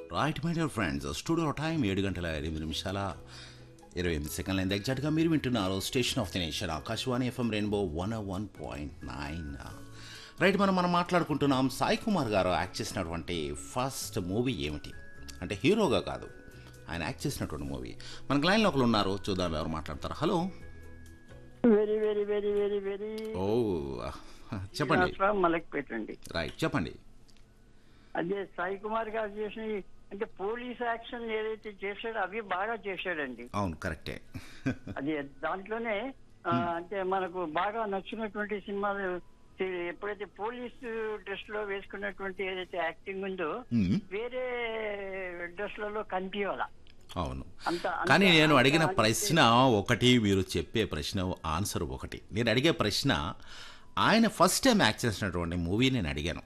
Right my dear friends studio time ఏడు గంటల ఎనిమిది నిమిషాల ఇరవై ఎనిమిది సెకండ్ల అయింది ఎగ్జాక్ట్గా మీరు వింటున్నారు station of the nation Akashvani FM rainbow one one point nine right మనం మనం మాట్లాడుకుంటున్నాం సాయి కుమార్ గారు యాక్ట్ చేసినటువంటి ఫస్ట్ మూవీ ఏమిటి అంటే హీరోగా కాదు ఆయన యాక్ట్ చేసినటువంటి మూవీ మనకి లైన్లో ఒకరు ఉన్నారు చూద్దాం ఎవరు మాట్లాడతారు hello very very very very very ఓ చెప్పండి మలక్పేట అండి రైట్ చెప్పండి అదే సాయి కుమార్ గారు చేసిన ఈ- అంటే పోలీస్ యాక్షన్ ఏదైతే చేశాడో అవి బాగా చేశాడండి అవును కరెక్టే అది దాంట్లోనే ఆ, అంటే మనకు బాగా నచ్చినటువంటి సినిమాలు చే- ఎప్పుడైతే పోలీస్ డ్రెస్ లో వేసుకున్నటువంటి ఏదైతే యాక్టింగ్ ఉందో మ్మ్. వేరే డ్రెస్ లలో కనిపించాల అవును అంత అంత- కానీ నేను అంత అడిగిన అంటే- ప్రశ్న ఒకటి మీరు చెప్పే ప్రశ్న ఆన్సర్ ఒకటి నేను అడిగే ప్రశ్న ఆయన ఫస్ట్ టైం యాక్ట్ చేసినటువంటి మూవీ నేను అడిగాను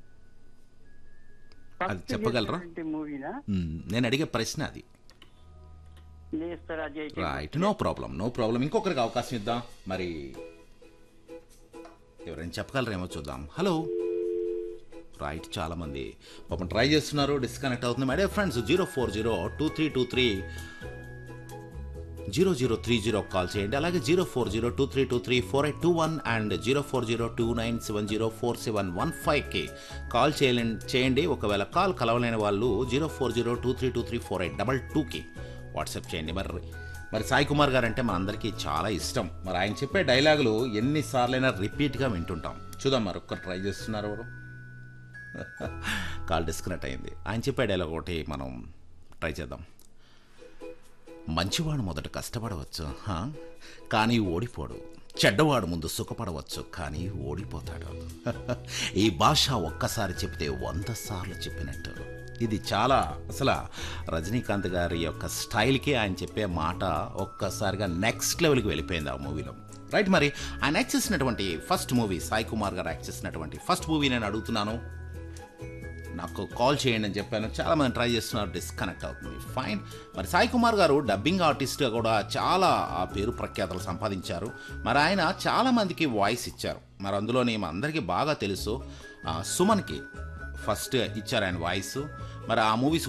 అది ఫస్ట్ చెప్పగలరా? చేసినటువంటి మూవీనా మ్మ్. నేను అడిగే ప్రశ్న అది లేదు సార్ అది అయితే right no problem no problem ఇంకొకరికి అవకాశం ఇద్దాం మరి ఎవరైనా చెప్పగలరేమో చూద్దాం హలో రైట్ చాలా మంది పాపం ట్రై చేస్తున్నారు డిస్కనెక్ట్ అవుతుంది my friends zero four zero two three two three zero zero three zero call చేయండి అలాగే zero four zero two three two three four eight two one and zero four zero two nine seven zero four seven one ఫైవ్కి call చేయలేం చేయండి ఒకవేళ call కలవలేని వాళ్ళు zero four zero two three two three four eight double టూకి WhatsApp చేయండి మరి మరి సాయి కుమార్ గారు అంటే మనందరికీ చాలా ఇష్టం మరి ఆయన చెప్పే డైలాగులు ఎన్నిసార్లైనా రిపీట్గా వింటుంటాం చూద్దాం మరి ఒక్కరు ట్రై చేస్తున్నారు ఎవరు కాల్ డిస్కనెక్ట్ అయింది ఆయన చెప్పే డైలాగ్ ఒకటి మనం ట్రై చేద్దాం మంచివాడు మొదట కష్టపడవచ్చు హా? కానీ ఓడిపోడు చెడ్డవాడు ముందు సుఖపడవచ్చు కానీ ఓడిపోతాడు ఈ భాష ఒక్కసారి చెప్తే వంద సార్లు చెప్పినట్టు ఇది చాలా అసలు రజనీకాంత్ గారి యొక్క స్టైల్కి ఆయన చెప్పే మాట ఒక్కసారిగా నెక్స్ట్ లెవెల్కి వెళ్ళిపోయింది ఆ మూవీలో రైట్ మరి ఆయన యాక్ట్ చేసినటువంటి ఫస్ట్ మూవీ సాయి కుమార్ గారు యాక్ట్ చేసినటువంటి ఫస్ట్ మూవీ నేను అడుగుతున్నాను నాకు కాల్ చేయండి అని చెప్పాను చాలా మంది ట్రై చేస్తున్నారు డిస్కనెక్ట్ అవుతుంది ఫైన్ మరి సాయి కుమార్ గారు డబ్బింగ్ ఆర్టిస్ట్గా కూడా చాలా ఆ పేరు ప్రఖ్యాతలు సంపాదించారు మరి ఆయన చాలా మందికి వాయిస్ ఇచ్చారు మరి అందులోని మా అందరికీ బాగా తెలుసు ఆ, సుమన్కి ఫస్ట్ ఇచ్చారు ఆయన వాయిస్ మరి ఆ మూవీస్